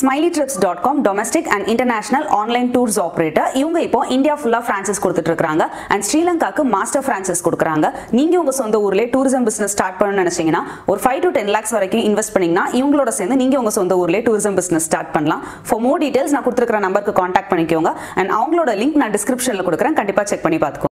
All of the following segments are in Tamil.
smiley trips dot com domestic and international online tours operator இவங்க இப்போ இந்தியா ஃபுல்லாக ஃப்ரான்சைஸ் கொடுத்துட்டு இருக்காங்க அண்ட் ஸ்ரீலங்காக்கு மாஸ்டர் ஃப்ரான்சைஸ் கொடுக்குறாங்க நீங்க உங்க சொந்த ஊர்லேயே டூரிசம் பிசினஸ் ஸ்டார்ட் பண்ணணும்னு நினைச்சீங்கன்னா ஒரு ஃபைவ் டு டென் லேக்ஸ் வரைக்கும் இன்வெஸ்ட் பண்ணீங்கன்னா இவங்களோட சேர்ந்து நீங்க உங்க சொந்த ஊர்லேயே டூரிசம் பிசினஸ் ஸ்டார்ட் பண்ணலாம் ஃபார் மோர் டீடைல்ஸ் நான் கொடுத்துருக்கிற நம்பருக்கு காண்டாக்ட் பண்ணிக்கோங்க அண்ட் அவங்களோட லிங்க் நான் டிஸ்கிரிப்ஷனில் கொடுக்குறேன் கண்டிப்பாக செக் பண்ணி பார்த்துக்கோ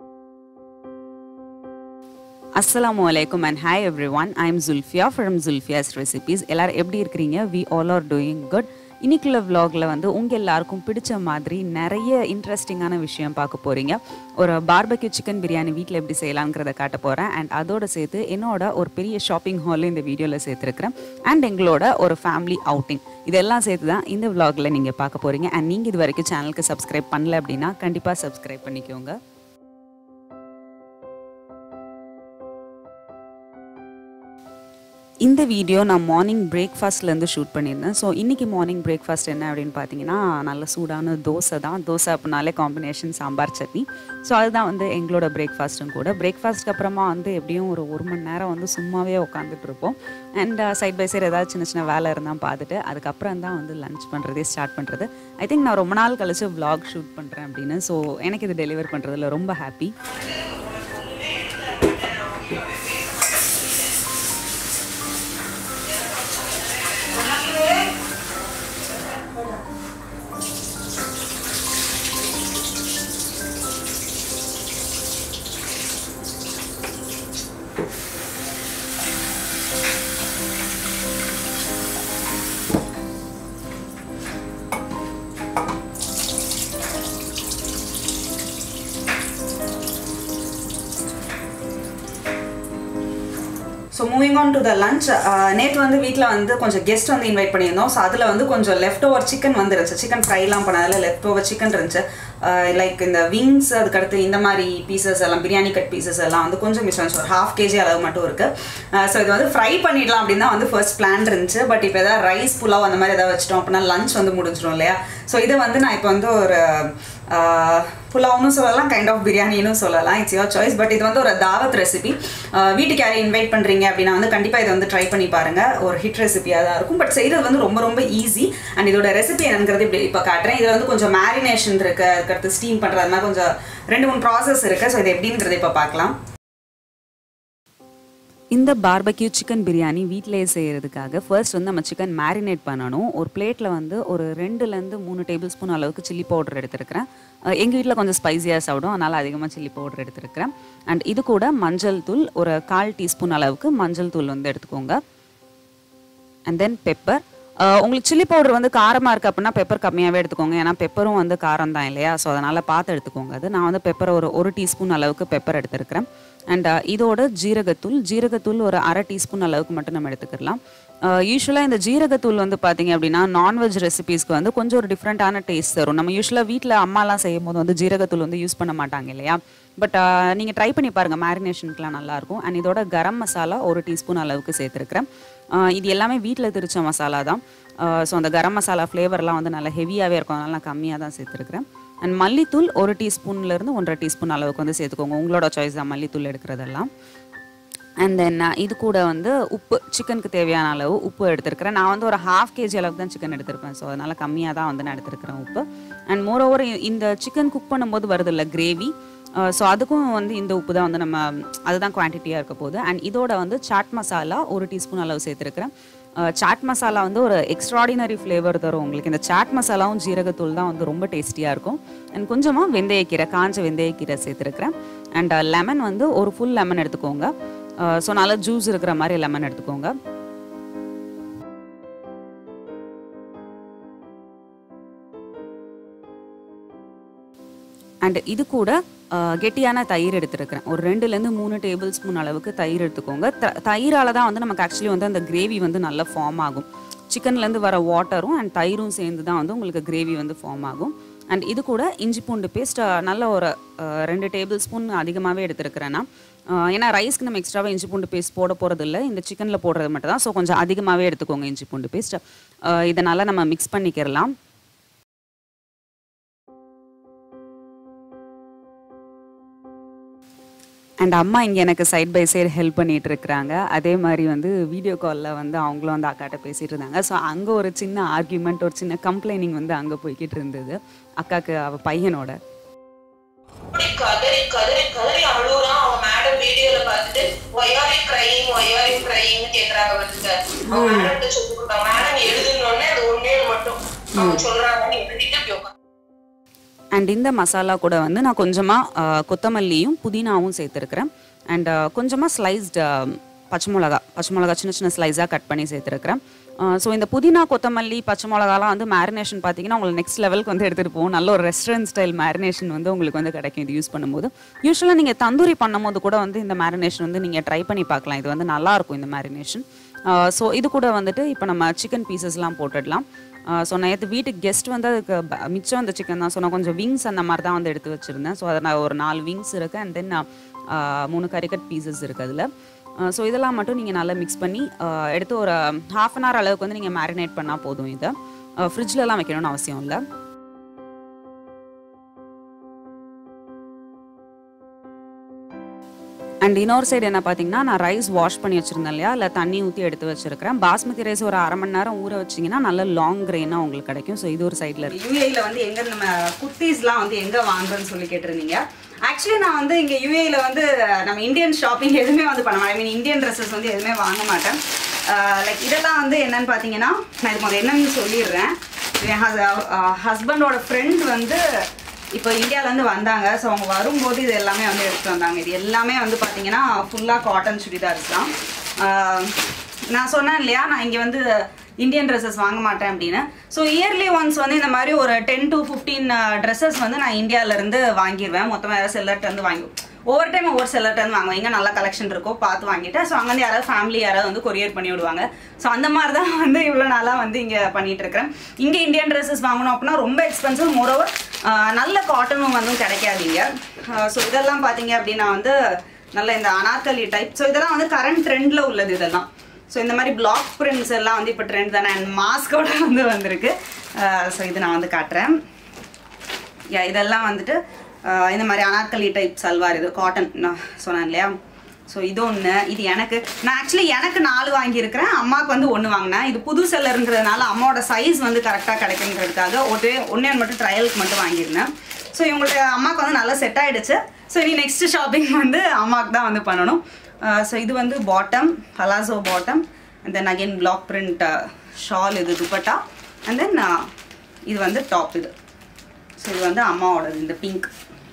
அஸ்ஸலாமு அலைக்கும் and hi everyone I am Zulfiya from Zulfiya's recipes எல்லாரும் எப்படி இருக்கிறீங்க we all are doing good இன்னைக்குள்ள vlogல வந்து உங்கள் எல்லாருக்கும் பிடிச்ச மாதிரி நிறைய இன்ட்ரெஸ்டிங்கான விஷயம் பார்க்க போகிறீங்க ஒரு பார்பக்யூ சிக்கன் பிரியாணி வீட்டில் எப்படி செய்யலாங்கிறத காட்ட போகிறேன் அண்ட் அதோட சேர்த்து என்னோட ஒரு பெரிய ஷாப்பிங் ஹாலும் இந்த வீடியோவில் சேர்த்துருக்கிறேன் அண்ட் எங்களோட ஒரு ஃபேமிலி அவுட்டிங் இதெல்லாம் சேர்த்து தான் இந்த vlogல நீங்கள் பார்க்க போகிறீங்க அண்ட் நீங்கள் இது வரைக்கும் சேனலுக்கு சப்ஸ்கிரைப் பண்ணல அப்படின்னா கண்டிப்பாக சப்ஸ்கிரைப் பண்ணிக்கோங்க இந்த வீடியோ நான் மார்னிங் பிரேக்ஃபாஸ்ட்லேருந்து ஷூட் பண்ணியிருந்தேன் ஸோ இன்றைக்கி மார்னிங் பிரேக்ஃபாஸ்ட் என்ன அப்படின்னு பார்த்தீங்கன்னா நல்ல சூடான தோசை தான் தோசை அப்படின்னாலே காம்பினேஷன் சாம்பார் சட்னி ஸோ அதுதான் வந்து எங்களோட பிரேக்ஃபாஸ்ட்டும் கூட பிரேக்ஃபாஸ்ட்க்கு அப்புறமா வந்து எப்படியும் ஒரு ஒரு மணி நேரம் வந்து சும்மாவே உட்காந்துட்டு இருப்போம் அண்ட் சைட் பை சைடு ஏதாவது சின்ன சின்ன வேலை இருந்தால் பார்த்துட்டு அதுக்கப்புறம் தான் வந்து லஞ்ச் பண்ணுறதே ஸ்டார்ட் பண்ணுறது ஐ திங்க் நான் ரொம்ப நாள் கழிச்சு vlog ஷூட் பண்ணுறேன் அப்படின்னு ஸோ எனக்கு இது டெலிவர் பண்ணுறதுல ரொம்ப happy so moving on to the lunch நேற்று வந்து வீட்டில் வந்து கொஞ்சம் கெஸ்ட் வந்து இன்வைட் பண்ணியிருந்தோம் ஸோ அதில் வந்து கொஞ்சம் லெஃப்ட் ஓவர் சிக்கன் வந்துருந்துச்சு சிக்கன் ஃப்ரைலாம் பண்ணதில் லெஃப்ட் ஓவர் சிக்கன் இருந்துச்சு லைக் இந்த விங்ஸ் அதுக்கடுத்து இந்த மாதிரி பீசஸ் எல்லாம் பிரியாணி கட் பீசஸ் எல்லாம் வந்து கொஞ்சம் மிஸ் ஆச்சு ஒரு ஹாஃப் கேஜி அளவு மட்டும் இருக்குது ஸோ இது வந்து ஃப்ரை பண்ணிடலாம் அப்படின்னு தான் வந்து ஃபர்ஸ்ட் பிளான் இருந்துச்சு பட் இப்போ எதாவது ரைஸ் புலாவ் அந்த மாதிரி எதாவது வச்சிட்டோம் அப்படின்னா லஞ்ச் வந்து முடிஞ்சிடும் இல்லையா ஸோ இதை வந்து நான் இப்போ வந்து ஒரு புலாவ்னு சொல்லலாம் கைண்ட் ஆஃப் பிரியாணின்னு சொல்லலாம் இட்ஸ் யோர் சாய்ஸ் பட் இது வந்து ஒரு தாவத் ரெசிபி வீட்டுக்கு யாரையும் இன்வைட் பண்ணுறீங்க அப்படின்னா வந்து கண்டிப்பாக இதை வந்து ட்ரை பண்ணி பாருங்கள் ஒரு ஹிட் ரெசிபியாக தான் இருக்கும் பட் செய்கிறது வந்து ரொம்ப ரொம்ப ஈஸி அண்ட் இதோட ரெசிபி என்னங்கிறது இப்படி இப்போ காட்டுறேன் இதில் வந்து கொஞ்சம் மேரினேஷன் இருக்குது அதுக்கடுத்து ஸ்டீம் பண்ணுறது மாதிரி கொஞ்சம் ரெண்டு மூணு ப்ராசஸ் இருக்குது ஸோ இது எப்படிங்கிறது இப்போ பார்க்கலாம் இந்த பார்பக்யூ சிக்கன் பிரியாணி வீட்டிலேயே செய்கிறதுக்காக ஃபர்ஸ்ட் வந்து நம்ம சிக்கன் மேரினேட் பண்ணணும் ஒரு பிளேட்டில் வந்து ஒரு ரெண்டுலேருந்து மூணு டேபிள் ஸ்பூன் அளவுக்கு சில்லி பவுடர் எடுத்துருக்கிறேன் எங்கள் வீட்டில் கொஞ்சம் ஸ்பைஸியாக சாப்பிடும் அதனால் அதிகமாக சில்லி பவுடர் எடுத்துருக்கிறேன் அண்ட் இது கூட மஞ்சள் தூள் ஒரு கால் டீஸ்பூன் அளவுக்கு மஞ்சள் தூள் வந்து எடுத்துக்கோங்க அண்ட் தென் பெப்பர் உங்களுக்கு சில்லி பவுடர் வந்து காரமாக இருக்குது அப்படின்னா பெப்பர் கம்மியாகவே எடுத்துக்கோங்க ஏன்னா பெப்பரும் வந்து காரம் தான் இல்லையா ஸோ அதனால் பார்த்து எடுத்துக்கோங்க அது நான் வந்து பெப்பர் ஒரு ஒரு டீஸ்பூன் அளவுக்கு பெப்பர் எடுத்துருக்கிறேன் அண்ட் இதோட ஜீரகத்தூள் ஜீரகத்தூள் ஒரு அரை டீஸ்பூன் அளவுக்கு மட்டும் நம்ம எடுத்துக்கலாம் யூஸ்வலாக இந்த ஜீரகத்தூள் வந்து பார்த்தீங்க அப்படின்னா நான்வெஜ் ரெசிபீஸ்க்கு வந்து கொஞ்சம் ஒரு டிஃப்ரெண்ட்டான டேஸ்ட் தரும் நம்ம யூஸ்வலாக வீட்டில் அம்மாலாம் செய்யும் போது வந்து ஜீரகத்தூள் வந்து யூஸ் பண்ண மாட்டாங்க இல்லையா பட் நீங்கள் ட்ரை பண்ணி பாருங்கள் மேரினேஷனுக்குலாம் நல்லாயிருக்கும் அண்ட் இதோட கரம் மசாலா ஒரு டீஸ்பூன் அளவுக்கு சேர்த்துருக்கிறேன் இது எல்லாமே வீட்டில் திரிச்ச மசாலா தான் ஸோ அந்த கரம் மசாலா ஃப்ளேவர்லாம் வந்து நல்லா ஹெவியாகவே இருக்கும் அதனால் நான் கம்மியாக தான் சேர்த்துருக்கிறேன் அண்ட் மல்லித்தூள் ஒரு டீஸ்பூன்லேருந்து ஒன்றரை டீஸ்பூன் அளவுக்கு வந்து சேர்த்துக்கோங்க உங்களோட சாய்ஸ் தான் மல்லித்தூள் எடுக்கிறதெல்லாம் அண்ட் தென் இது கூட வந்து உப்பு சிக்கனுக்கு தேவையான அளவு உப்பு எடுத்துருக்கிறேன் நான் வந்து ஒரு ஹாஃப் கேஜி அளவுக்கு தான் சிக்கன் எடுத்திருப்பேன் ஸோ அதனால் கம்மியாக தான் வந்து நான் எடுத்துருக்கிறேன் உப்பு அண்ட் மோரோவர் இந்த சிக்கன் குக் பண்ணும்போது வருது இல்லை கிரேவி ஸோ அதுக்கும் வந்து இந்த உப்பு தான் வந்து நம்ம அதுதான் குவான்டிட்டியாக இருக்க போகுது அண்ட் இதோட வந்து சாட் மசாலா ஒரு டீஸ்பூன் அளவு சேர்த்துருக்கிறேன் சாட் மசாலா வந்து ஒரு எக்ஸ்ட்ராடினரி ஃப்ளேவர் தரும் உங்களுக்கு இந்த சாட் மசாலாவும் ஜீரகத்தூள் தான் வந்து ரொம்ப டேஸ்டியாக இருக்கும் அண்ட் கொஞ்சமாக வெந்தயக்கீரை காஞ்ச வெந்தயக்கீரை சேர்த்துருக்கிறேன் அண்ட் லெமன் வந்து ஒரு ஃபுல் லெமன் எடுத்துக்கோங்க ஸோ நல்லா ஜூஸ் இருக்கிற மாதிரி லெமன் எடுத்துக்கோங்க அண்ட் இது கூட கெட்டியான தயிர் எடுத்துருக்கிறேன் ஒரு ரெண்டுலேருந்து மூணு டேபிள் ஸ்பூன் அளவுக்கு தயிர் எடுத்துக்கோங்க த தயிரால் தான் வந்து நமக்கு ஆக்சுவலி வந்து அந்த கிரேவி வந்து நல்லா ஃபார்ம் ஆகும் சிக்கன்லேருந்து வர வாட்டரும் அண்ட் தயிரும் சேர்ந்து தான் வந்து உங்களுக்கு கிரேவி வந்து ஃபார்ம் ஆகும் அண்ட் இது கூட இஞ்சி பூண்டு பேஸ்ட் நல்ல ஒரு ரெண்டு டேபிள் ஸ்பூன் அதிகமாகவே எடுத்துருக்கிறேன்னா ஏன்னா ரைஸ்க்கு நம்ம எக்ஸ்ட்ராவாக இஞ்சி பூண்டு பேஸ்ட் போட போகிறது இல்லை இந்த சிக்கனில் போடுறது மட்டும் தான் ஸோ கொஞ்சம் அதிகமாகவே எடுத்துக்கோங்க இஞ்சி பூண்டு பேஸ்ட் இதனால் நம்ம மிக்ஸ் பண்ணிக்கிறலாம் அண்ட் அம்மா இங்கே எனக்கு சைட் பை சைடு ஹெல்ப் பண்ணிட்டு இருக்கிறாங்க அதே மாதிரி வந்து வீடியோ காலில் வந்து அவங்களும் வந்து அக்காட்ட பேசிகிட்டு இருந்தாங்க ஸோ அங்கே ஒரு சின்ன ஆர்கியூமெண்ட் ஒரு சின்ன கம்ப்ளைனிங் வந்து அங்கே போய்கிட்டு இருந்தது அக்காவுக்கு அவள் பையனோட அப்படி கதறி கதறி கதறி அழுகுறான் அவன் மேடம் வீடியோல பார்த்துட்டு ஒய்ஆரி கிரைங் ஒய்ஆரி கிரைங் கேக்குறாங்க வந்துட்டு அவன் மேடம் சொல்லி கொடுத்தாங்க மேடம் எழுதுனோடனே அது ஒன்னே மட்டும் அவங்க சொல்றாங்க நீ எழுதிட்டு அப்படி உட்காந்து அண்ட் இந்த மசாலா கூட வந்து நான் கொஞ்சமாக கொத்தமல்லியும் புதினாவும் சேர்த்துருக்கிறேன் அண்ட் கொஞ்சமாக ஸ்லைஸ்டு பச்சை மிளகா பச்சை மிளகா சின்ன சின்ன ஸ்லைஸாக கட் பண்ணி சேர்த்துருக்கிறேன் ஸோ இந்த புதினா கொத்தமல்லி பச்சை மிளகாலாம் வந்து மேரினேஷன் பார்த்தீங்கன்னா உங்களுக்கு நெக்ஸ்ட் லெவலுக்கு வந்து எடுத்துகிட்டு போகும் நல்ல ஒரு ரெஸ்டாரண்ட் ஸ்டைல் மேரினேஷன் வந்து உங்களுக்கு வந்து கிடைக்கும் இது யூஸ் பண்ணும்போது யூஸ்வலாக நீங்கள் தந்தூரி பண்ணும்போது கூட வந்து இந்த மேரினேஷன் வந்து நீங்கள் ட்ரை பண்ணி பார்க்கலாம் இது வந்து நல்லாயிருக்கும் இந்த மேரினேஷன் ஸோ இது கூட வந்துட்டு இப்போ நம்ம சிக்கன் பீசஸ்லாம் போட்டுடலாம் ஸோ நேற்று வீட்டுக்கு கெஸ்ட் வந்து அதுக்கு ப- மிச்சம் அந்த சிக்கன் தான் ஸோ நான் கொஞ்சம் விங்ஸ் அந்த மாதிரி தான் வந்து எடுத்து வச்சுருந்தேன் ஸோ அதை நான் ஒரு நாலு விங்ஸ் இருக்குது அண்ட் தென் மூணு கறிக்கட் பீசஸ் இருக்குது அதில் ஸோ இதெல்லாம் மட்டும் நீங்கள் நல்லா மிக்ஸ் பண்ணி ஆஹ் எடுத்து ஒரு ஹாஃப் அன் ஹவர் அளவுக்கு வந்து நீங்கள் மேரினேட் பண்ணால் போதும் இதை ஃப்ரிட்ஜ்லலாம் வைக்கணும்னு அவசியம் இல்லை அண்ட் இன்னொரு சைடு என்ன பார்த்தீங்கன்னா நான் ரைஸ் வாஷ் பண்ணி வச்சிருந்தேன் இல்லையா இல்லை தண்ணி ஊற்றி எடுத்து வச்சிருக்கிறேன் பாஸ்மதி ரைஸ் ஒரு அரை மணி நேரம் ஊற வச்சிங்கன்னா நல்ல லாங் கிரெயினாக உங்களுக்கு கிடைக்கும் ஸோ இது ஒரு சைடில் இருக்கு யூஏல வந்து எங்க நம்ம குர்த்திஸ்லாம் வந்து எங்க வாங்குறேன்னு சொல்லி கேட்டிருந்தீங்க ஆக்சுவலி நான் வந்து இங்க யூஏல வந்து நம்ம இந்தியன் ஷாப்பிங் எதுவுமே வந்து பண்ண மாட்டேன் ஐ மீன் இந்தியன் ட்ரெஸ்ஸஸ் வந்து எதுவுமே வாங்க மாட்டேன் லைக் இதெல்லாம் வந்து என்னன்னு பார்த்தீங்கன்னா நான் இது முதல்ல என்னன்னு சொல்லிடுறேன் என் ஹஸ்பண்டோட ஃப்ரெண்ட் வந்து இப்போ இந்தியாவிலேருந்து வந்தாங்க ஸோ அவங்க வரும்போது இது எல்லாமே வந்து எடுத்துட்டு வந்தாங்க இது எல்லாமே வந்து பார்த்தீங்கன்னா ஃபுல்லாக காட்டன் சுடிதார்ஸ் தான் ஆஹ் நான் சொன்னேன் இல்லையா நான் இங்கே வந்து இந்தியன் ட்ரெஸ்ஸஸ் வாங்க மாட்டேன் அப்படின்னு ஸோ இயர்லி ஒன்ஸ் வந்து இந்த மாதிரி ஒரு டென் டு ஃபிஃப்டீன் ட்ரெஸ்ஸஸ் வந்து நான் இந்தியால இருந்து வாங்கிடுவேன் மொத்தமாக யாராவது செல்லர்ட்ட இருந்து வாங்கி ஒவ்வொரு டைம் ஒவ்வொரு செல்லர்ட்ட இருந்து வாங்குவேன் எங்கே நல்ல கலெக்ஷன் இருக்கோ பார்த்து வாங்கிட்டேன் ஸோ அங்கேருந்து யாராவது ஃபேமிலி யாராவது வந்து கொரியர் பண்ணி விடுவாங்க ஸோ அந்த மாதிரி தான் வந்து இவ்வளோ நாளாக வந்து இங்கே பண்ணிட்டு இருக்கிறேன் இங்கே இந்தியன் ட்ரெஸ்ஸஸ் வாங்கணும் அப்படின்னா ரொம்ப எக்ஸ்பென்சிவ் மோரோவர் நல்ல காட்டனும் வந்து கிடைக்காதீங்க ஸோ இதெல்லாம் பார்த்தீங்க அப்படின்னா வந்து நல்ல இந்த அனார்கலி டைப் ஸோ இதெல்லாம் வந்து கரண்ட் ட்ரெண்டில் உள்ளது இதெல்லாம் ஸோ இந்த மாதிரி பிளாக் பிரிண்ட்ஸ் எல்லாம் வந்து இப்போ ட்ரெண்ட் தானே அண்ட் மாஸ்கோட வந்து வந்திருக்கு ஸோ இது நான் வந்து காட்டுறேன் யா இதெல்லாம் வந்துட்டு ஆஹ் இந்த மாதிரி அனார்கலி டைப் சல்வார் இது காட்டன் நான் சொன்னேன் இல்லையா ஸோ இது ஒன்று இது எனக்கு நான் ஆக்சுவலி எனக்கு நாலு வாங்கியிருக்கிறேன் அம்மாவுக்கு வந்து ஒன்று வாங்கினேன் இது புது செல்லருங்கிறதுனால அம்மாவோட சைஸ் வந்து கரெக்டாக கிடைக்குங்கிறதுக்காக ஒரே ஒன்றே மட்டும் ட்ரையலுக்கு மட்டும் வாங்கியிருந்தேன் ஸோ இவங்கள்ட்ட அம்மாவுக்கு வந்து நல்லா செட் ஆயிடுச்சு ஸோ இனி நெக்ஸ்ட் ஷாப்பிங் வந்து அம்மாவுக்கு தான் வந்து பண்ணணும் ஸோ இது வந்து bottom palazzo bottom and then again black print shawl இது துப்பட்டா அண்ட் தென் இது வந்து டாப் இது ஸோ இது வந்து அம்மாவோடது இந்த பிங்க்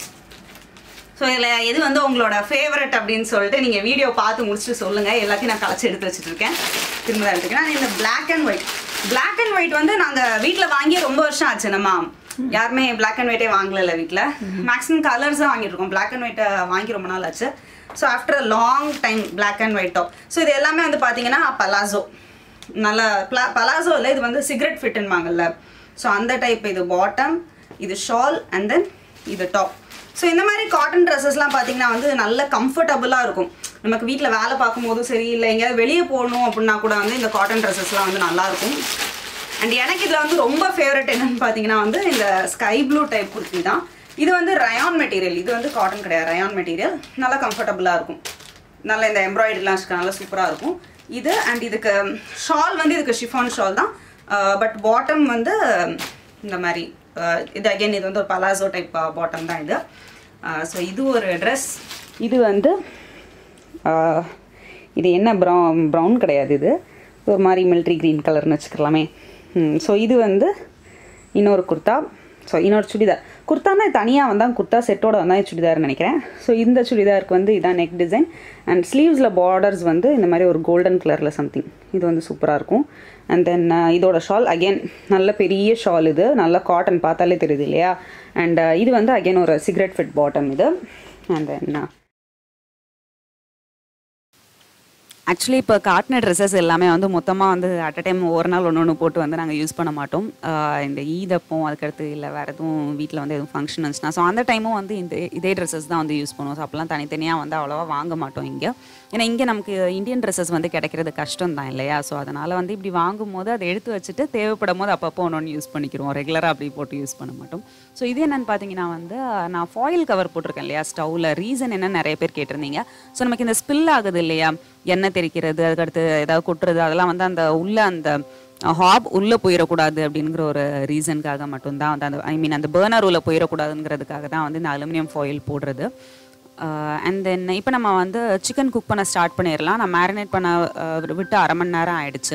ஸோ இதில் எது வந்து உங்களோட ஃபேவரட் அப்படின்னு சொல்லிட்டு நீங்கள் வீடியோ பார்த்து முடிச்சுட்டு சொல்லுங்கள் எல்லாத்தையும் நான் கலைச்சி எடுத்து வச்சுட்டு இருக்கேன் திரும்ப தான் எடுத்துக்கிறேன் நான் இந்த Black and white Black and white வந்து நாங்கள் வீட்டில் வாங்கி ரொம்ப வருஷம் ஆச்சு நம்ம யாருமே Black அண்ட் ஒயிட்டே வாங்கல வீட்டில் மேக்ஸிமம் கலர்ஸ் தான் வாங்கிட்டு இருக்கோம் Black அண்ட் ஒயிட்டை வாங்கி ரொம்ப நாள் ஆச்சு so after long time Black and white top so இது எல்லாமே வந்து பார்த்தீங்கன்னா பலாசோ நல்ல பிளா பலாசோ இல்லை இது வந்து சிகரெட் ஃபிட்டுன்பாங்கல்ல ஸோ அந்த டைப் இது பாட்டம் இது ஷால் அண்ட் தென் இது டாப் ஸோ இந்த மாதிரி காட்டன் ட்ரெஸ்ஸஸ்லாம் பார்த்தீங்கன்னா வந்து நல்ல கம்ஃபர்டபுளாக இருக்கும் நமக்கு வீட்டில் வேலை பார்க்கும்போதும் சரி இல்லை எங்கேயாவது வெளியே போகணும் அப்படின்னா கூட வந்து இந்த காட்டன் ட்ரெஸ்ஸஸ்லாம் வந்து நல்லா இருக்கும் அண்ட் எனக்கு இதில் வந்து ரொம்ப ஃபேவரட் என்னன்னு பார்த்தீங்கன்னா வந்து இந்த ஸ்கை ப்ளூ டைப் குர்த்தி தான் இது வந்து ரயான் மெட்டீரியல் இது வந்து காட்டன் கிடையாது ரயான் மெட்டீரியல் நல்லா கம்ஃபர்டபுளாக இருக்கும் நல்ல இந்த எம்ப்ராய்டரிலாம் வச்சுக்க நல்லா சூப்பராக இருக்கும் இது அண்ட் இதுக்கு ஷால் வந்து இதுக்கு ஷிஃபான் ஷால் தான் பட் பாட்டம் வந்து இந்த மாதிரி அஹ், இது அகைன் இது வந்து ஒரு பலாசோ டைப் பாட்டம் தான் இது ஸோ இது ஒரு ட்ரெஸ் இது வந்து ஆஹ், இது என்ன ப்ரௌன் ப்ரௌன் கிடையாது இது ஒரு மாதிரி மிலிட்ரி க்ரீன் கலர்னு வச்சுக்கலாமே ஸோ இது வந்து இன்னொரு குர்த்தா ஸோ இன்னொரு சுடிதார் குர்த்தானா தனியாக வந்தால் குர்த்தா செட்டோட வந்தால் சுடிதார்னு நினைக்கிறேன் ஸோ இந்த சுடிதாருக்கு வந்து இதான் நெக் டிசைன் அண்ட் ஸ்லீவ்ஸில் பார்டர்ஸ் வந்து இந்த மாதிரி ஒரு கோல்டன் கலரில் சம்திங் இது வந்து சூப்பராக இருக்கும் அண்ட் தென் இதோட ஷால் அகைன் நல்ல பெரிய ஷால் இது நல்ல காட்டன் பார்த்தாலே தெரியுது இல்லையா அண்ட் இது வந்து அகைன் ஒரு சிகரெட் ஃபிட் பாட்டம் இது அண்ட் தென் ஆக்சுவலி இப்போ காட்டின ட்ரெஸ்ஸஸ் எல்லாமே வந்து மொத்தமாக வந்து அட் அ டைம் ஒரு நாள் ஒன்று ஒன்று போட்டு வந்து நாங்கள் யூஸ் பண்ண மாட்டோம் ஆஹ் இந்த ஈதப்போ அதுக்கடுத்து இல்லை வேறு எதுவும் வீட்டில் வந்து எதுவும் ஃபங்க்ஷன் இருந்துச்சுன்னா ஸோ அந்த டைமும் வந்து இந்த இதே ட்ரெஸ்ஸஸ் தான் வந்து யூஸ் பண்ணுவோம் ஸோ அப்போல்லாம் தனித்தனியாக வந்து அவ்வளோவா வாங்க மாட்டோம் இங்கே ஏன்னா இங்கே நமக்கு இந்தியன் ட்ரெஸ்ஸஸ் வந்து கிடைக்கிறது கஷ்டம் தான் இல்லையா ஸோ அதனால் வந்து இப்படி வாங்கும் போது அதை எடுத்து வச்சுட்டு தேவைப்படும் போது அப்பப்போ ஒன்று ஒன்று யூஸ் பண்ணிக்கிறோம் ரெகுலராக அப்படி போட்டு யூஸ் பண்ண மாட்டோம் ஸோ இது என்னன்னு பார்த்தீங்கன்னா வந்து நான் ஃபாயில் கவர் போட்டிருக்கேன் இல்லையா ஸ்டவ்வில் ரீசன் என்ன நிறைய பேர் கேட்டிருந்தீங்க ஸோ நமக்கு இந்த ஸ்பில் ஆகுது இல்லையா எண்ணெய் தெரிக்கிறது அதுக்கடுத்து ஏதாவது கொட்டுறது அதெல்லாம் வந்து அந்த உள்ள அந்த ஹாப் உள்ளே போயிடக்கூடாது அப்படிங்கிற ஒரு ரீசனுக்காக மட்டும்தான் வந்து அந்த ஐ மீன் அந்த பேர்னர் உள்ள போயிடக்கூடாதுங்கிறதுக்காக தான் வந்து இந்த அலுமினியம் ஃபாயில் போடுறது அண்ட் தென் இப்போ நம்ம வந்து சிக்கன் குக் பண்ண ஸ்டார்ட் பண்ணிடலாம் நான் மேரினேட் பண்ண அஹ், விட்டு அரை மணி நேரம் ஆயிடுச்சு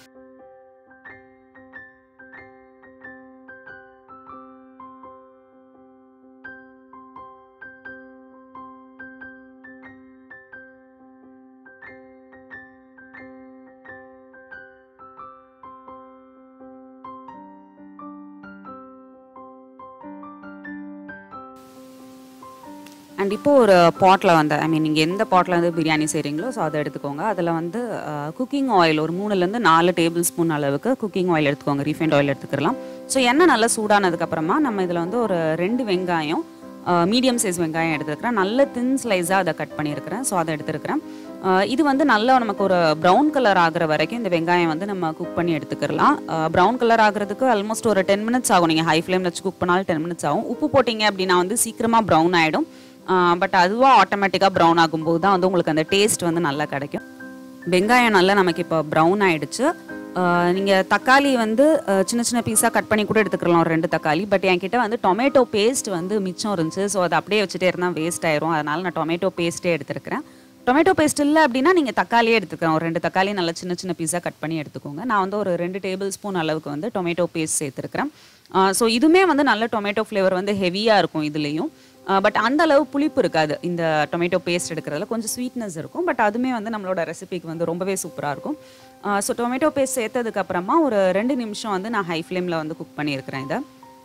அண்ட் இப்போ ஒரு பாட்டில் வந்து ஐ மீன் நீங்கள் எந்த பாட்டில் வந்து பிரியாணி செய்கிறீங்களோ ஸோ அதை எடுத்துக்கோங்க அதில் வந்து குக்கிங் ஆயில் ஒரு மூணுலேருந்து நாலு டேபிள் ஸ்பூன் அளவுக்கு குக்கிங் ஆயில் எடுத்துக்கோங்க ரீஃபைண்ட் ஆயில் எடுத்துக்கலாம் ஸோ எண்ணெய் நல்லா சூடானதுக்கப்புறமா நம்ம இதில் வந்து ஒரு ரெண்டு வெங்காயம் மீடியம் சைஸ் வெங்காயம் எடுத்துருக்கிறேன் நல்ல தின் ஸ்லைஸாக அதை கட் பண்ணியிருக்கிறேன் ஸோ அதை எடுத்துருக்கிறேன் அஹ் இது வந்து நல்லா நமக்கு ஒரு ப்ரௌன் கலர் ஆகுற வரைக்கும் இந்த வெங்காயம் வந்து நம்ம குக் பண்ணி எடுத்துக்கலாம் ப்ரௌன் கலர் ஆகுறதுக்கு ஆல்மோஸ்ட் ஒரு டென் மினிட்ஸ் ஆகும் நீங்கள் ஹை ஃப்ளேமில் வச்சு குக் பண்ணாலும் டென் மினிட்ஸ் ஆகும் உப்பு போட்டிங்க அப்படின்னா வந்து சீக்கிரமாக ப்ரௌன் ஆகிடும் பட் அதுவாக ஆட்டோமேட்டிக்காக ப்ரௌன் ஆகும்போது தான் வந்து உங்களுக்கு அந்த டேஸ்ட் வந்து நல்லா கிடைக்கும் வெங்காயம் நல்லா நமக்கு இப்போ ப்ரௌன் ஆயிடுச்சு நீங்கள் தக்காளி வந்து அஹ், சின்ன சின்ன பீஸாக கட் பண்ணி கூட எடுத்துக்கலாம் ஒரு ரெண்டு தக்காளி பட் என்கிட்ட வந்து டொமேட்டோ பேஸ்ட் வந்து மிச்சம் இருந்துச்சு ஸோ அதை அப்படியே வச்சுட்டே இருந்தால் வேஸ்ட் ஆயிரும் அதனால நான் டொமேட்டோ பேஸ்ட்டே எடுத்துருக்கிறேன் டொமேட்டோ பேஸ்ட் இல்லை அப்படின்னா நீங்கள் தக்காளியே எடுத்துக்கலாம் ஒரு ரெண்டு தக்காளி நல்லா சின்ன சின்ன பீஸாக கட் பண்ணி எடுத்துக்கோங்க நான் வந்து ஒரு ரெண்டு டேபிள் ஸ்பூன் அளவுக்கு வந்து டொமேட்டோ பேஸ்ட் சேர்த்துருக்கிறேன் ஸோ இதுவுமே வந்து நல்ல டொமேட்டோ ஃப்ளேவர் வந்து ஹெவியாக இருக்கும் இதுலேயும் பட் அந்த அளவு புளிப்பு இருக்காது இந்த டொமேட்டோ பேஸ்ட் எடுக்கிறதுல கொஞ்சம் ஸ்வீட்னஸ் இருக்கும் பட் அதுவுமே வந்து நம்மளோட ரெசிபிக்கு வந்து ரொம்பவே சூப்பராக இருக்கும் ஸோ டொமேட்டோ பேஸ்ட் சேர்த்ததுக்கு அப்புறமா ஒரு ரெண்டு நிமிஷம் வந்து நான் ஹை ஃப்ளேமில் வந்து குக் பண்ணியிருக்கிறேன் இதை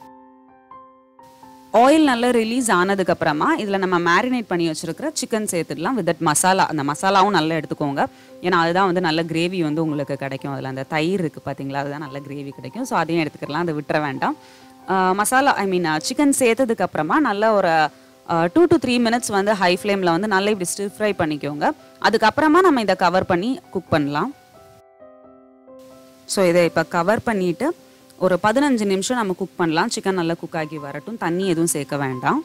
ஆயில் நல்லா ரிலீஸ் ஆனதுக்கு அப்புறமா இதில் நம்ம மேரினேட் பண்ணி வச்சிருக்கிற சிக்கன் சேர்த்துடலாம் வித் தட் மசாலா அந்த மசாலாவும் நல்லா எடுத்துக்கோங்க ஏன்னா அதுதான் வந்து நல்ல கிரேவி வந்து உங்களுக்கு கிடைக்கும் அதில் அந்த தயிர் இருக்குது பார்த்தீங்களா அதுதான் நல்ல கிரேவி கிடைக்கும் ஸோ அதையும் எடுத்துக்கலாம் அதை விட்டுற வேண்டாம் ஆஹ் மசாலா ஐ மீன் சிக்கன் சேர்த்ததுக்கு அப்புறமா நல்ல ஒரு டூ டு த்ரீ மினிட்ஸ் வந்து ஹை ஃப்ளேமில் வந்து நல்லா இப்படி ஸ்டிர் ஃப்ரை பண்ணிக்கோங்க அதுக்கப்புறமா நம்ம இதை கவர் பண்ணி குக் பண்ணலாம் ஸோ இதை இப்போ கவர் பண்ணிவிட்டு ஒரு பதினஞ்சு நிமிஷம் நம்ம குக் பண்ணலாம் சிக்கன் நல்லா குக் ஆகி வரட்டும் தண்ணி எதுவும் சேர்க்க வேண்டாம்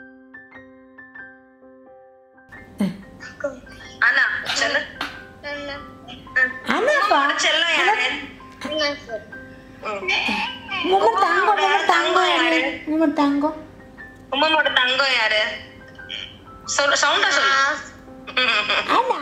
அண்ணா சொல்லு அண்ணாப்பா செல்லம் யாரு மும்ம தங்கம் மும்ம தங்கம் யாரு மும்ம தங்கம் உம்மனோட தங்கம் யாரு சொல்லு சவுண்டா சொல்லு அண்ணா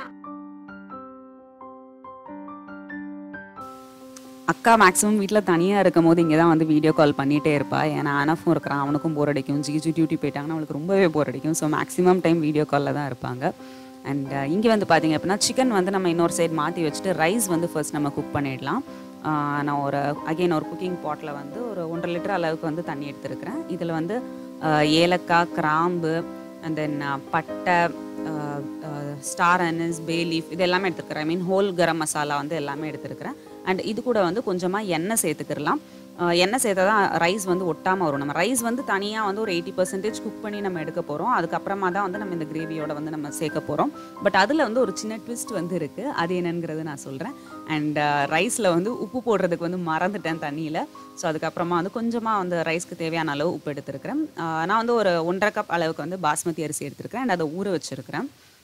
அக்கா மேக்ஸிமம் வீட்டில் தனியாக இருக்கும் போது இங்கே தான் வந்து வீடியோ கால் பண்ணிகிட்டே இருப்பா ஏன்னா அனஃபும் இருக்கிறான் அவனுக்கும் போர் அடிக்கும் ஜிஜி டியூட்டி போயிட்டாங்கன்னா அவளுக்கு ரொம்பவே போர் அடிக்கும் ஸோ மேக்ஸிமம் டைம் வீடியோ காலில் தான் இருப்பாங்க அண்ட் இங்கே வந்து பார்த்தீங்க அப்படின்னா சிக்கன் வந்து நம்ம இன்னொரு சைடு மாற்றி வச்சுட்டு ரைஸ் வந்து ஃபர்ஸ்ட் நம்ம குக் பண்ணிடலாம் ஆஹ் நான் ஒரு அகைன் ஒரு குக்கிங் பாட்டில் வந்து ஒரு ஒன்றரை லிட்டர் அளவுக்கு வந்து தண்ணி எடுத்துருக்கிறேன் இதில் வந்து ஆஹ் ஏலக்காய் கிராம்பு அண்ட் தென் பட்டை ஸ்டார் அனிஸ் பே லீஃப் இது எல்லாமே எடுத்துருக்கிறேன் ஐ மீன் ஹோல் கரம் மசாலா வந்து எல்லாமே எடுத்துருக்கிறேன் அண்ட் இது கூட வந்து கொஞ்சமாக எண்ணெய் சேர்த்துக்கிறலாம் அஹ் எண்ணெய் சேர்த்தா தான் ரைஸ் வந்து ஒட்டாமல் வரும் நம்ம ரைஸ் வந்து தனியாக வந்து ஒரு எயிட்டி பர்சன்டேஜ் குக் பண்ணி நம்ம எடுக்க போகிறோம் அதுக்கப்புறமா தான் வந்து நம்ம இந்த கிரேவியோட வந்து நம்ம சேர்க்க போகிறோம் பட் அதில் வந்து ஒரு சின்ன ட்விஸ்ட் வந்து இருக்குது அது என்னங்கிறது நான் சொல்கிறேன் அண்ட் ரைஸில் வந்து உப்பு போடுறதுக்கு வந்து மறந்துட்டேன் தண்ணியில் ஸோ அதுக்கப்புறமா வந்து கொஞ்சமாக வந்து ரைஸ்க்கு தேவையான அளவு உப்பு எடுத்துருக்கிறேன் அஹ் நான் வந்து ஒரு ஒன்றரை கப் அளவுக்கு வந்து பாஸ்மதி அரிசி எடுத்துருக்கிறேன் அண்ட் அதை ஊற வச்சுருக்கிறேன்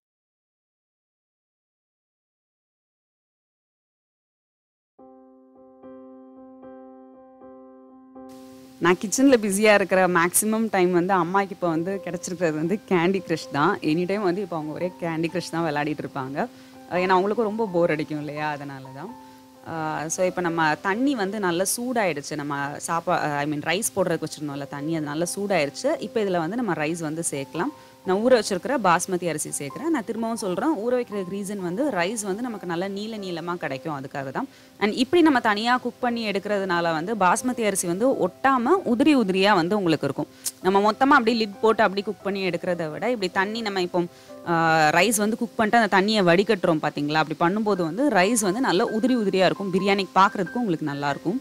நான் கிச்சனில் பிஸியாக இருக்கிற மேக்ஸிமம் டைம் வந்து அம்மாக்கு இப்போ வந்து கிடச்சிருக்கிறது வந்து கேண்டி க்ரஷ் தான் எனி டைம் வந்து இப்போ அவங்க ஒரே கேண்டி க்ரஷ் தான் விளையாடிட்டு இருப்பாங்க அஹ் ஏன்னா அவங்களுக்கும் ரொம்ப போர் அடிக்கும் இல்லையா அதனால தான் ஸோ இப்போ நம்ம தண்ணி வந்து நல்லா சூடாயிடுச்சு நம்ம சாப்பா ஐ மீன் ரைஸ் போடுறதுக்கு வச்சுருந்தோம்ல தண்ணி அது நல்லா சூடாயிருச்சு இப்போ இதில் வந்து நம்ம ரைஸ் வந்து சேர்க்கலாம் நான் ஊற வச்சிருக்கிற பாஸ்மதி அரிசி சேர்க்குறேன் நான் திரும்பவும் சொல்கிறேன் ஊற வைக்கிறதுக்கு ரீசன் வந்து ரைஸ் வந்து நமக்கு நல்லா நீல நீளமாக கிடைக்கும் அதுக்காக தான் அண்ட் இப்படி நம்ம தனியாக குக் பண்ணி எடுக்கிறதுனால வந்து பாஸ்மதி அரிசி வந்து ஒட்டாமல் உதிரி உதிரியாக வந்து உங்களுக்கு இருக்கும் நம்ம மொத்தமாக அப்படியே லிட் போட்டு அப்படி குக் பண்ணி எடுக்கிறத விட இப்படி தண்ணி நம்ம இப்போ ரைஸ் வந்து குக் பண்ணிட்டு அந்த தண்ணியை வடிகட்டுறோம் பார்த்தீங்களா அப்படி பண்ணும்போது வந்து ரைஸ் வந்து நல்லா உதிரி உதிரியாக இருக்கும் பிரியாணிக்கு பார்க்குறதுக்கும் உங்களுக்கு நல்லாயிருக்கும்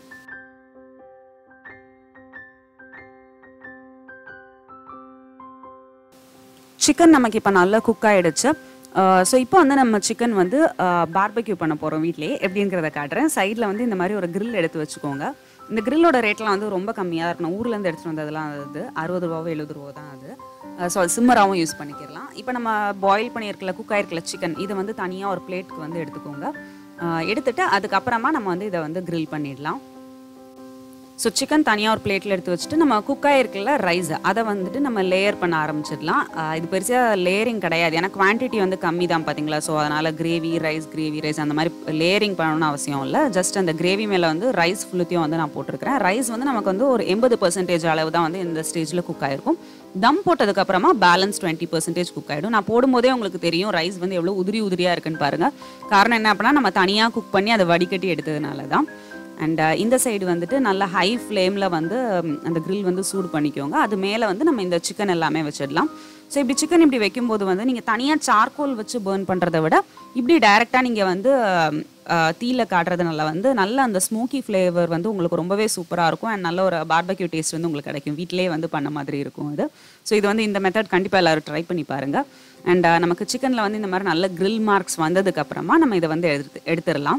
சிக்கன் நமக்கு இப்போ நல்லா குக் ஆகிடுச்சு ஸோ இப்போ வந்து நம்ம சிக்கன் வந்து பார்பக்யூ பண்ண போகிறோம் வீட்லேயே எப்படிங்கிறத காட்டுறேன் சைடில் வந்து இந்த மாதிரி ஒரு grill எடுத்து வச்சுக்கோங்க இந்த கிரில்லோட ரேட்லாம் வந்து ரொம்ப கம்மியாக இருக்கணும் ஊர்லேருந்து எடுத்துகிட்டு வந்ததெல்லாம் அது அறுபது ரூபாவோ எழுபது ரூபா தான் அது ஸோ அது சிம்மராகவும் யூஸ் பண்ணிக்கிறலாம் இப்போ நம்ம பாயில் பண்ணியிருக்கல குக் ஆயிருக்கல சிக்கன் இதை வந்து தனியாக ஒரு பிளேட்டுக்கு வந்து எடுத்துக்கோங்க அஹ் எடுத்துட்டு அதுக்கப்புறமா நம்ம வந்து இதை வந்து grill பண்ணிடலாம் ஸோ சிக்கன் தனியாக ஒரு பிளேட்டில் எடுத்து வச்சுட்டு நம்ம குக் ஆகிருக்குல்ல ரைஸ் அதை வந்துட்டு நம்ம லேயர் பண்ண ஆரம்பிச்சிடலாம் ஆஹ் இது பெருசாக லேயரிங் கிடையாது ஏன்னா குவான்டிட்டி வந்து கம்மி தான் பார்த்தீங்களா ஸோ அதனால் கிரேவி ரைஸ் கிரேவி ரைஸ் அந்த மாதிரி லேயரிங் பண்ணணும்னு அவசியம் இல்லை ஜஸ்ட் அந்த கிரேவி மேலே வந்து ரைஸ் ஃபுல்லுத்தையும் வந்து நான் போட்டிருக்கிறேன் ரைஸ் வந்து நமக்கு வந்து ஒரு எண்பது பர்சன்டேஜ் அளவு தான் வந்து இந்த ஸ்டேஜில் குக் ஆயிருக்கும் தம் போட்டதுக்கப்புறமா பேலன்ஸ் டுவெண்ட்டி பர்சன்டேஜ் குக் ஆகிடும் நான் போடும்போதே உங்களுக்கு தெரியும் ரைஸ் வந்து எவ்வளோ உதிரி உதிரியாக இருக்குன்னு பாருங்கள் காரணம் என்ன அப்படின்னா நம்ம தனியாக குக் பண்ணி அதை வடிகட்டி எடுத்ததுனால தான் அண்ட் இந்த சைடு வந்துட்டு நல்ல ஹை ஃப்ளேமில் வந்து ம், அந்த grill வந்து சூடு பண்ணிக்கோங்க அது மேலே வந்து நம்ம இந்த சிக்கன் எல்லாமே வச்சிடலாம் ஸோ இப்படி சிக்கன் இப்படி வைக்கும்போது வந்து நீங்கள் தனியாக சார்கோல் வச்சு பேர்ன் பண்ணுறத விட இப்படி டைரெக்டாக நீங்கள் வந்து ம், ஆ, தீயில காட்டுறதுனால வந்து நல்ல அந்த ஸ்மோக்கி ஃப்ளேவர் வந்து உங்களுக்கு ரொம்பவே சூப்பராக இருக்கும் அண்ட் நல்ல ஒரு பார்பக்யூ டேஸ்ட் வந்து உங்களுக்கு கிடைக்கும் வீட்டிலேயே வந்து பண்ண மாதிரி இருக்கும் இது ஸோ இது வந்து இந்த மெத்தட் கண்டிப்பாக எல்லாரும் ட்ரை பண்ணி பாருங்கள் அண்ட் நமக்கு சிக்கனில் வந்து இந்த மாதிரி நல்ல grill மார்க்ஸ் வந்ததுக்கப்புறமா நம்ம இதை வந்து எடுத்து எடுத்துடலாம்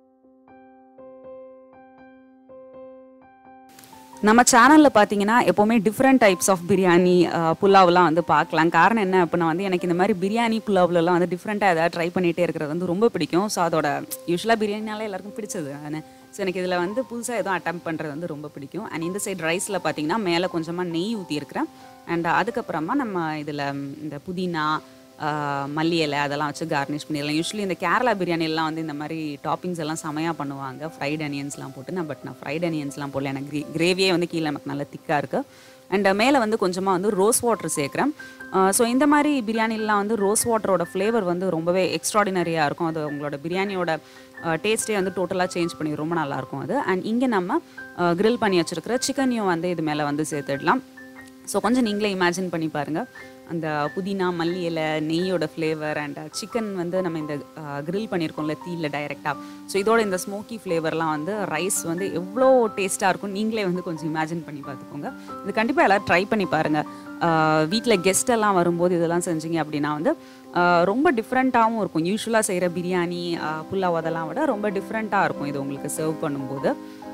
நம்ம சேனலில் பார்த்தீங்கன்னா எப்போவுமே different types of biryani ah, புலாவ்லாம் வந்து பார்க்கலாம் காரணம் என்ன அப்படின்னா வந்து எனக்கு இந்த மாதிரி பிரியாணி புலாவ்லலாம் வந்து டிஃப்ரெண்ட்டாக ஏதாவது ட்ரை பண்ணிகிட்டே இருக்கிறது வந்து ரொம்ப பிடிக்கும் ஸோ அதோட யூஸ்வலாக பிரியாணினாலே எல்லாருக்கும் பிடிச்சது தானே ஸோ எனக்கு இதில் வந்து புதுசாக எதுவும் அட்டம் பண்ணுறது வந்து ரொம்ப பிடிக்கும் அண்ட் இந்த சைடு ரைஸில் பார்த்தீங்கன்னா மேலே கொஞ்சமாக நெய் ஊற்றியிருக்கிறேன் அண்ட் அதுக்கப்புறமா நம்ம இதில் இந்த புதினா ஆஹ் மல்லி இலை அதெல்லாம் வச்சு கார்னிஷ் பண்ணிடலாம் யூஸ்வலி இந்த கேரளா பிரியாணிலாம் வந்து இந்த மாதிரி டாப்பிங்ஸ் எல்லாம் செமையாக பண்ணுவாங்க ஃப்ரைட் அனியன்ஸ்லாம் போட்டு நான் பட் நான் ஃப்ரைட் அனியன்ஸ்லாம் போடல எனக்கு கிரே கிரேவியே வந்து கீழே நமக்கு நல்லா திக்காக இருக்குது அண்ட் மேலே வந்து கொஞ்சமாக வந்து ரோஸ் வாட்டர் சேர்க்குறேன் ஸோ இந்த மாதிரி பிரியாணிலாம் வந்து ரோஸ் வாட்டரோட ஃப்ளேவர் வந்து ரொம்பவே எக்ஸ்ட்ராடினரியாக இருக்கும் அது உங்களோட பிரியாணியோட டேஸ்ட்டே வந்து டோட்டலாக சேஞ்ச் பண்ணி ரொம்ப நல்லாயிருக்கும் அது அண்ட் இங்கே நம்ம grill பண்ணி வச்சுருக்கிற சிக்கனையும் வந்து இது மேலே வந்து சேர்த்துடலாம் ஸோ கொஞ்சம் நீங்களே இமேஜின் பண்ணி பாருங்கள் அந்த புதினா மல்லி இலை நெய்யோட ஃப்ளேவர் அண்ட் சிக்கன் வந்து நம்ம இந்த grill பண்ணியிருக்கோம்ல தீயில் டைரெக்டாக ஸோ இதோட இந்த ஸ்மோக்கி ஃப்ளேவர்லாம் வந்து ரைஸ் வந்து எவ்வளோ டேஸ்ட்டாக இருக்கும் நீங்களே வந்து கொஞ்சம் இமேஜின் பண்ணி பார்த்துக்கோங்க இது கண்டிப்பாக எல்லோரும் ட்ரை பண்ணி பாருங்கள் வீட்டில் கெஸ்ட் எல்லாம் வரும்போது இதெல்லாம் செஞ்சீங்க அப்படின்னா வந்து ஆஹ் ரொம்ப டிஃப்ரெண்ட்டாகவும் இருக்கும் யூஸ்வலாக செய்கிற பிரியாணி ஆஹ் புலாவ் அதெல்லாம் விட ரொம்ப டிஃப்ரெண்ட்டாக இருக்கும் இது உங்களுக்கு சர்வ் பண்ணும்போது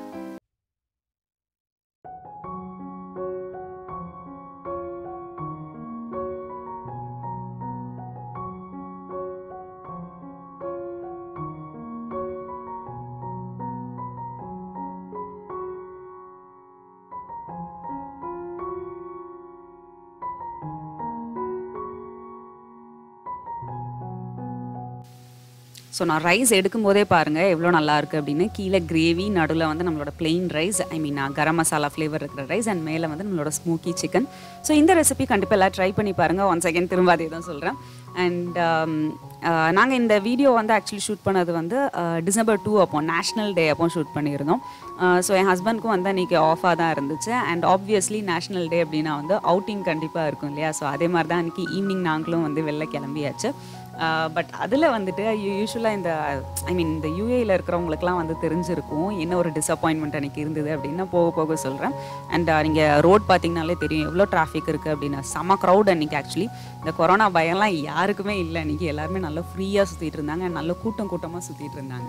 ஸோ நான் ரைஸ் எடுக்கும்போதே பாருங்கள் எவ்வளோ நல்லா இருக்குது அப்படின்னு கீழே கிரேவி நடுவில் வந்து நம்மளோட plain rice I mean garam masala flavour இருக்கிற ரைஸ் அண்ட் மேலே வந்து நம்மளோட ஸ்மோக்கி சிக்கன் ஸோ இந்த ரெசிபி கண்டிப்பாக எல்லாம் ட்ரை பண்ணி பாருங்கள் ஒன் செகண்ட் திரும்ப அதே தான் சொல்கிறேன் அண்ட் நாங்கள் இந்த வீடியோ வந்து ஆக்சுவலி ஷூட் பண்ணது வந்து டிசம்பர் டூ அப்போ நேஷ்னல் டே அப்போ ஷூட் பண்ணியிருந்தோம் ஸோ என் ஹஸ்பண்ட்க்கும் வந்து அன்றைக்கி ஆஃபாக தான் இருந்துச்சு அண்ட் ஆப்வியஸ்லி நேஷ்னல் டே அப்படின்னா வந்து அவுட்டிங் கண்டிப்பாக இருக்கும் இல்லையா ஸோ அதே மாதிரி தான் அன்றைக்கி ஈவினிங் நாங்களும் வந்து வெளில கிளம்பியாச்சு பட் அதில் வந்துட்டு யூஸ்வலாக இந்த ஐ மீன் இந்த யூஏயில் இருக்கிறவங்களுக்குலாம் வந்து தெரிஞ்சிருக்கும் என்ன ஒரு டிசப்பாயின்மெண்ட் அன்றைக்கி இருந்தது அப்படின்னு போக போக சொல்கிறேன் அண்ட் நீங்கள் ரோட் பார்த்தீங்கனாலே தெரியும் எவ்வளோ டிராஃபிக் இருக்குது அப்படின்னு செம க்ரௌட் அன்றைக்கி ஆக்சுவலி இந்த கொரோனா பயம்லாம் யாருக்குமே இல்லை அன்றைக்கி எல்லாருமே நல்லா ஃப்ரீயாக சுற்றிட்டு இருந்தாங்க and நல்ல கூட்டம் கூட்டமாக சுற்றிட்டு இருந்தாங்க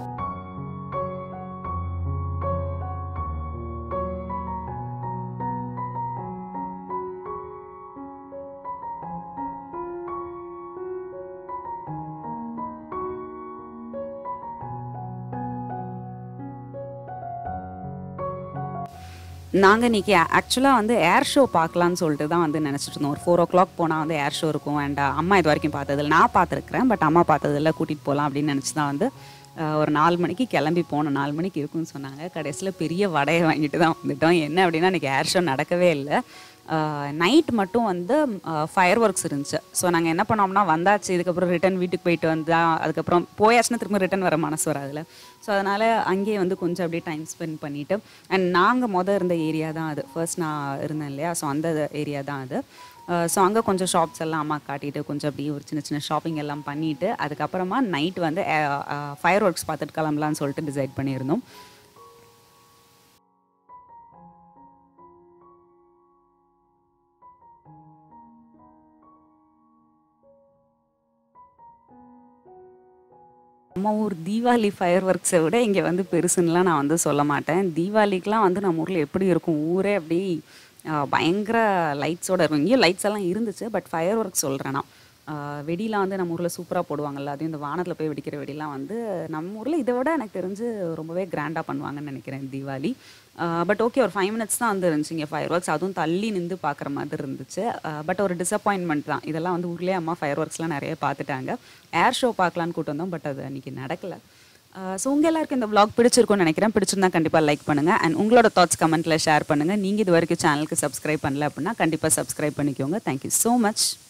நாங்கள் இன்னைக்கு ஆக்சுவலாக வந்து ஏர் ஷோ பார்க்கலான்னு சொல்லிட்டு தான் வந்து நினச்சிட்டு இருந்தோம் ஒரு ஃபோர் ஓ கிளாக் போனால் வந்து ஏர் ஷோ இருக்கும் அண்ட் அம்மா இது வரைக்கும் பார்த்ததில்ல நான் பார்த்துருக்குறேன் பட் அம்மா பார்த்ததில்ல கூட்டிகிட்டு போகலாம் அப்படின்னு நினச்சி தான் வந்து அஹ், ஒரு நாலு மணிக்கு கிளம்பி போனோம் நாலு மணிக்கு இருக்கும்னு சொன்னாங்க கடைசியில் பெரிய வடையை வாங்கிட்டு தான் வந்துட்டோம் என்ன அப்படின்னா இன்றைக்கி ஏர் ஷோ நடக்கவே இல்லை நைட் மட்டும் வந்து ஃபயர் ஒர்க்ஸ் இருந்துச்சு ஸோ நாங்கள் என்ன பண்ணோம்னா வந்தாச்சு இதுக்கப்புறம் ரிட்டன் வீட்டுக்கு போயிட்டு வந்தா அதுக்கப்புறம் போயாச்சுன்னா திரும்ப ரிட்டன் வர மனசு வராதுல ஸோ அதனால் அங்கேயே வந்து கொஞ்சம் அப்படியே டைம் ஸ்பெண்ட் பண்ணிவிட்டு அண்ட் நாங்கள் மொதல் இருந்த ஏரியா தான் அது ஃபர்ஸ்ட் நான் இருந்தேன் இல்லையா ஸோ அந்த ஏரியா தான் அது ஸோ அங்கே கொஞ்சம் ஷாப்ஸ் எல்லாம் அம்மா காட்டிட்டு கொஞ்சம் அப்படியே ஒரு சின்ன சின்ன ஷாப்பிங் எல்லாம் பண்ணிவிட்டு அதுக்கப்புறமா நைட் வந்து ஃபயர் ஒர்க்ஸ் பார்த்துட்டு கிளம்பலான்னு சொல்லிட்டு டிசைட் பண்ணியிருந்தோம் நம்ம ஊர் தீபாவளி ஃபயர் ஒர்க்ஸை விட இங்கே வந்து பெருசுன்னெலாம் நான் வந்து சொல்ல மாட்டேன் தீபாவளிக்கெலாம் வந்து நம்ம ஊரில் எப்படி இருக்கும் ஊரே அப்படி ஆஹ், பயங்கர லைட்ஸோட இருக்கும் இங்கேயும் லைட்ஸ் எல்லாம் இருந்துச்சு பட் ஃபயர் ஒர்க் சொல்கிறேன் நான் ஆஹ், வெடிலாம் வந்து நம்ம ஊரில் சூப்பராக போடுவாங்கல்ல அதுவும் இந்த வானத்தில் போய் வெடிக்கிற வெடிலாம் வந்து நம்ம ஊரில் இதை விட எனக்கு தெரிஞ்சு ரொம்பவே கிராண்டாக பண்ணுவாங்கன்னு நினைக்கிறேன் தீபாவளி பட் ஓகே ஒரு ஃபைவ் மினிட்ஸ் தான் வந்து இருந்துச்சு இங்கே ஃபயர் ஒர்க்ஸ் அதுவும் தள்ளி நின்று பார்க்குற மாதிரி இருந்துச்சு பட் ஒரு டிசப்பாயின்மெண்ட் தான் இதெல்லாம் வந்து ஊர்லேயே அம்மா ஃபயர் ஒர்க்ஸ்லாம் நிறைய பார்த்துட்டாங்க ஏர் ஷோ பார்க்கலான்னு கூட்டு வந்தோம் பட் அது அன்றைக்கி நடக்கலை ஸோ உங்கள் எல்லாருக்கும் இந்த vlog பிடிச்சிருக்கும்னு நினைக்கிறேன் பிடிச்சிருந்தா கண்டிப்பாக லைக் பண்ணுங்கள் அண்ட் உங்களோட தாட்ஸ் கமெண்ட்டில் ஷேர் பண்ணுங்கள் நீங்கள் இது வரைக்கும் சேனலுக்கு சப்ஸ்கிரைப் பண்ணல அப்படின்னா கண்டிப்பாக சப்ஸ்கிரைப் பண்ணிக்கோங்க தேங்க்யூ ஸோ மச்